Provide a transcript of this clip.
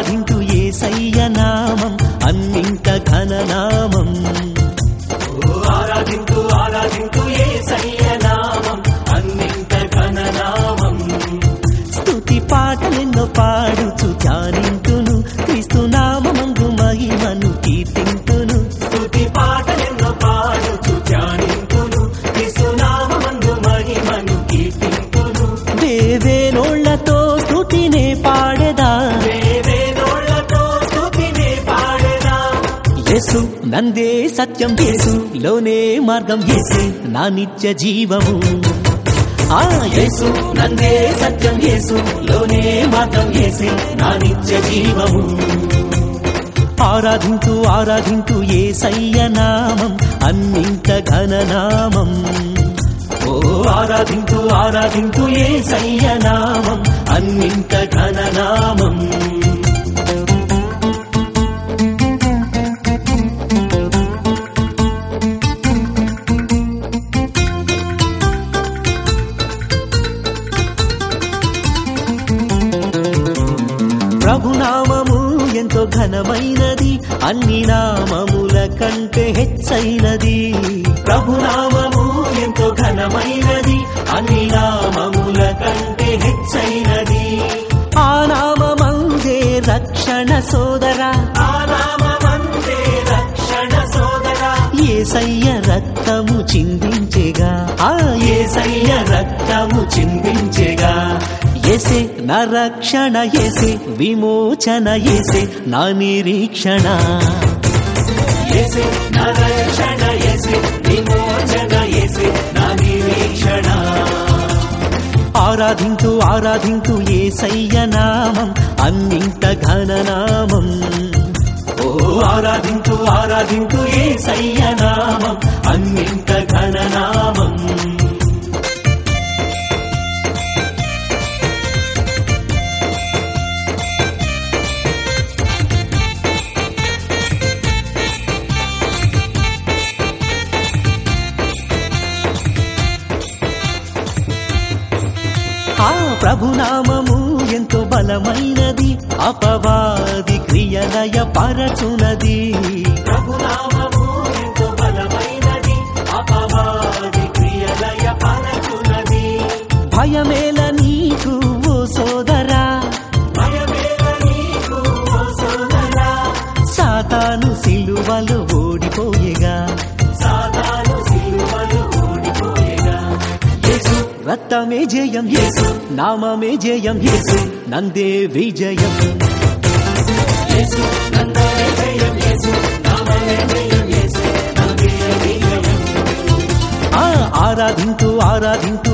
ఆరాధింతు ఏసయ్య నామం అన్నింట ఘననామం ఆరాధింతు ఆరాధింతు ఏసయ్య నామం అన్నింట ఘననామం స్తుతి పాటలెన్నో పాడుచు ధ్యానింతును క్రీస్తు నామందు మహిమను కీర్తింతును స్తుతి పాటలెన్నో పాడుచు ధ్యానింతును క్రీస్తు నామందు మహిమను కీర్తింతును దేవేనోళ్లతో స్తుతినే పాడెదా దేవేనోళ్లతో స్తుతినే పాడెదా యేసు నందే సత్యం యేసు లోనే మార్గం యేసే నా నిత్య జీవము ఆ యేసు నందే సత్యం యేసు లోనే మార్గం యేసే నా నిత్య జీవము ఆరాధింతు ఆరాధింతు ఏసయ్య నామం అన్నింట ఘననామం ఓ ఆరాధింతు ఆరాధింతు ఏసయ్య నామం అన్నింట ఘననామం ప్రభునామము ఎంతో ఘనమైనది అన్ని నామముల కంటే హెచ్చైనది ప్రభునామము ఎంతో ఘనమైనది అన్ని నామముల కంటే హెచ్చైనది ఆ నామందే రక్షణ సోదరా ఆ నామందే రక్షణ సోదరా ఏసయ్య రక్తము చిందించెగా ఆ ఏసయ్య రక్తము చిందించెగా ఏసే నా రక్షణ ఏసే విమోచన ఏసే నా నిరీక్షణ ఏసే నా రక్షణ ఏసే విమోచన ఏసే నా నిరీక్షణ ఆరాధింతు ఆరాధింతు ఏసయ్య నామం అన్నింట ఘననామం ఓ ఆరాధింతు ఆరాధింతు ఏసయ్య నామం అన్నింట ఘననామం ఆ ప్రభునామము ఎంతో బలమైనది అపవాది క్రియలయ పరచునది ప్రభునామము ఎంతో బలమైనది అపవాది క్రియలయ పరచునది భయమేల నీకు ఓ సోదరా భయమేల నీకు ఓ సోదరా సాతాను సిలువలో ఓడిపోయేగా సాతాను సిలువలో ఓడిపోయేగా యేసు రక్తమే జయం యేసు నామమే జయం యేసు నందే విజయం యేసు నందే జయం యేసు నామమే జయం యేసు నందే విజయం ఆ ఆరాధింతు ఆరాధింతు